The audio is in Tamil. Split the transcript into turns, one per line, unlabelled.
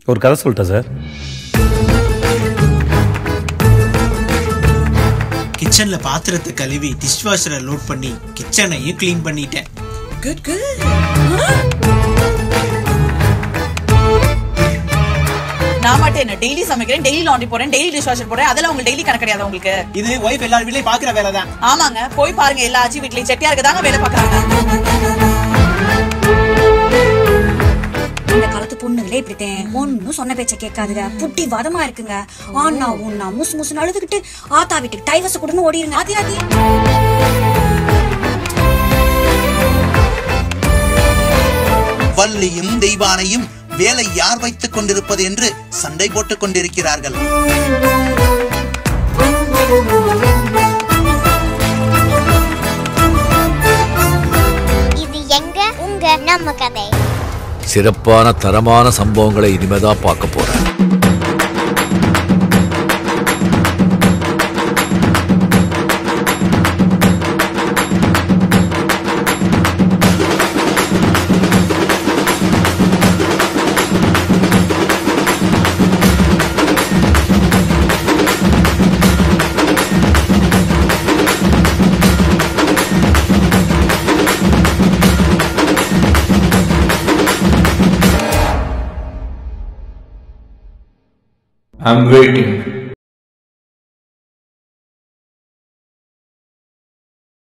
ஒரு கதை சொல்லிட்டேன் சார்
கிச்சன்ல பாத்திரத்தை கழுவி டிஷ் வாஷரை லோட் பண்ணி கிச்சனையும் க்ளீன் பண்ணிட்டேன்
குட் குட் நான் மட்டும் என்ன டெய்லி சமைக்கிறேன் டெய்லி லாண்ட்ரி போறேன் டெய்லி டிஷ் வாஷர் போறேன் அதெல்லாம் உங்களுக்கு டெய்லி கணக்கு கிடையாது உங்களுக்கு
இது ஒய்ஃப் எல்லார் வீட்லயும் பாக்குற வேலை தான்
ஆமாங்க போய் பாருங்க எல்லா ஆச்சி வீட்லயும் செட்டியாருக்கு தாங்க வேலை பாக்குறாங்க
இந்த காலத்து பொண்ணுங்களே இப்படித்தேன் ஒன்னும் சொன்ன பேச்ச கேட்காதுங்க புட்டி வதமா இருக்குங்க ஆனா உன்னா முசு முசுன்னு அழுதுகிட்டு ஆத்தா வீட்டுக்கு டைவர்ஸ் கொடுன்னு ஓடிருங்க ஆதி ஆதி
வள்ளியும் தெய்வானையும் வேலை யார் வைத்துக் கொண்டிருப்பது என்று சண்டை போட்டுக் கொண்டிருக்கிறார்கள்
இது எங்க உங்க நம்ம கதை
சிறப்பான தரமான சம்பவங்களை இனிமேதான் பார்க்க போறேன்
I'm waiting.